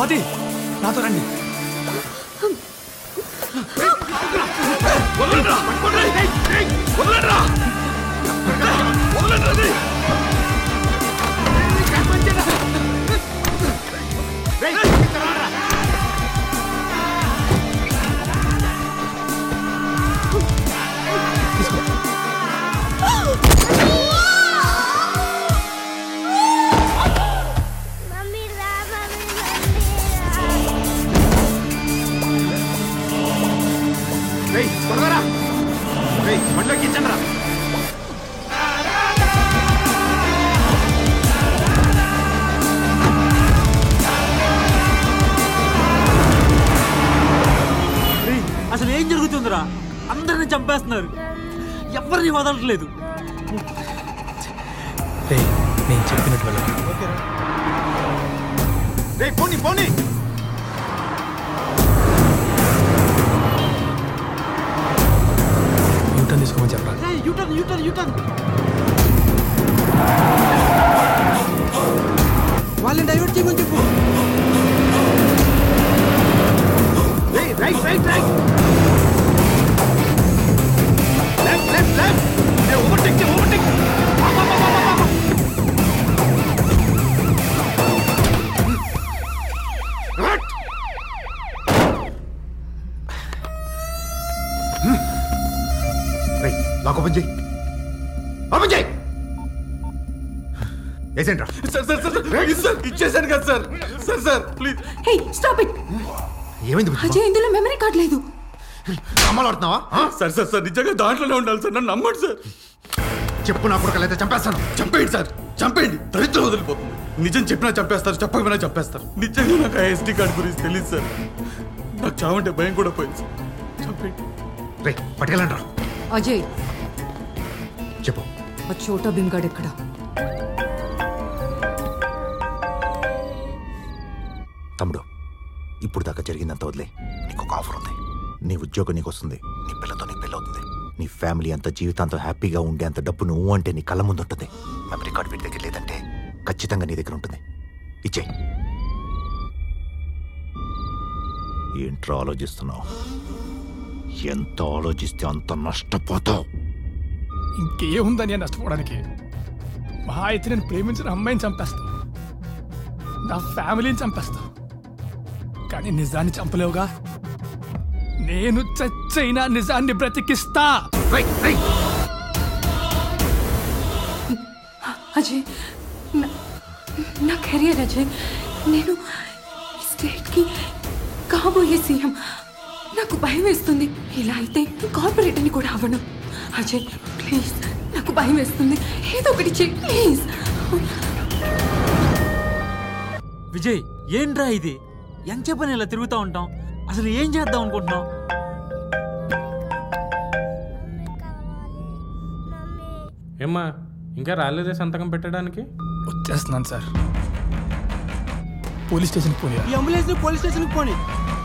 స్వాతి నాతో రండి మమ్మీ రా మమ్మీ మమ్మీ రా రేయ్ త్వరగా రా రేయ్ బండ్లోకి ఇచ్చండి రా రేయ్, అసలు ఏం జరుగుతుందిరా అందరిని చంపేస్తున్నారు ఎవరిని వదలట్లేదు రేయ్ నేను చెప్పినట్టు వెళ్ళ రేయ్ పోనీ పోనీ యూటర్న్ తీసుకోమని చెప్పరా యూటర్న్ యూటర్న్ యూటర్న్ వాళ్ళని డైవర్ట్ చేయమని చెప్పు రేయ్ right right right left left left రే ఓవర్టేక్ చే ఓవర్టేక్ రేయ్ లాక్ ఓపెన్ చేయి ఓపెన్ చేయి ఏసేంట్రా సార్ సార్ సార్ సార్ ఇచ్చేసాను కదా sir sir sir please hey stop it ఏమైంది బుజ్జి? అజయ్ ఇందులో మెమరీ కార్డ్ లేదు అమ్మాలు ఆడుతున్నావా ఆ? సార్ సార్ సార్ నిజంగా దాంట్లోనే ఉండాలి సార్ నన్ను నమ్మండి సార్ చెప్పు నా కొడుకలైతే చంపేస్తాను చంపేయండి సార్ చంపేయండి దరిద్రం వదిలిపోతుంది నిజం చెప్పినా చంపేస్తారు చెప్పకపోయినా చంపేస్తారు నిజంగా నాకు ఆ ఎస్డి కార్డు గురించి తెలియదు సార్ నాకు చావంటే భయం కూడా పోయింది సార్ చంపేయండి రేయ్ పట్టుకెళ్ళండి రా అజయ్ చెప్పు ఆ చోటా భీమ్గాడ్ ఎక్కడ తమ్ముడు ఇప్పుడు దాకా జరిగిందంత వదిలే నీకు ఒక ఆఫర్ ఉంది నీ ఉద్యోగం నీకు వస్తుంది నీ పిల్లతో నీ పెళ్ళి అవుతుంది నీ ఫ్యామిలీ అంత జీవితాంతం హ్యాపీగా ఉండే అంత డబ్బు నువ్వు అంటే నీ కళ్ళ ముందు ఉంటుంది మెమరీ కార్డ్ వీటి దగ్గర లేదంటే ఖచ్చితంగా నీ దగ్గర ఉంటుంది ఇచ్చేయి ఏంట్రా ఆలోచిస్తున్నావు ఎంత ఆలోచిస్తే అంత నష్టపోతావు ఇంకేముందని నేను నష్టపోవడానికి మహా అయితే నేను ప్రేమించిన అమ్మాయిని చంపేస్తా నా ఫ్యామిలీని చంపేస్తా కానీ నిజాన్ని చంపలేవుగా నేను చచ్చైనా నిజాన్ని బ్రతికిస్తా రేయ్, రేయ్. అజయ్ నా- నా కెరియర్ అజయ్ నేను ఈ స్టేట్కి కాబోయే సీఎం నాకు భయం వేస్తుంది ఇలా అయితే కార్పొరేటర్ని కూడా అవ్వను అజయ్ ప్లీజ్ నాకు భయం వేస్తుంది ఏదో ఒకటి చెయ్యి ప్లీజ్ విజయ్ ఏంట్రా ఇది ఎంతసేపని ఇలా తిరుగుతూ ఉంటాం అసలు ఏం చేద్దాం అనుకుంటున్నాం ఏమ్మా ఇంకా రాలేదే సంతకం పెట్టడానికి వచ్చేస్తున్నాను సార్ పోలీస్ స్టేషన్కి పోనీ ఈ అంబులెన్స్ పోలీస్ స్టేషన్కి పోనీ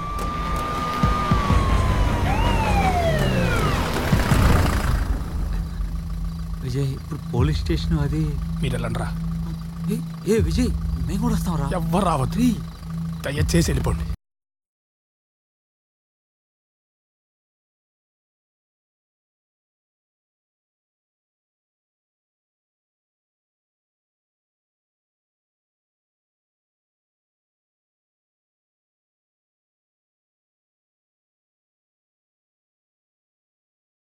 విజయ్ ఇప్పుడు పోలీస్ స్టేషన్ అది మీరు వెళ్ళండి రా ఏ, ఏ విజయ్ మేము కూడా వస్తాం రా ఎవ్వరు రావద్దు దయచేసి వెళ్ళిపోండి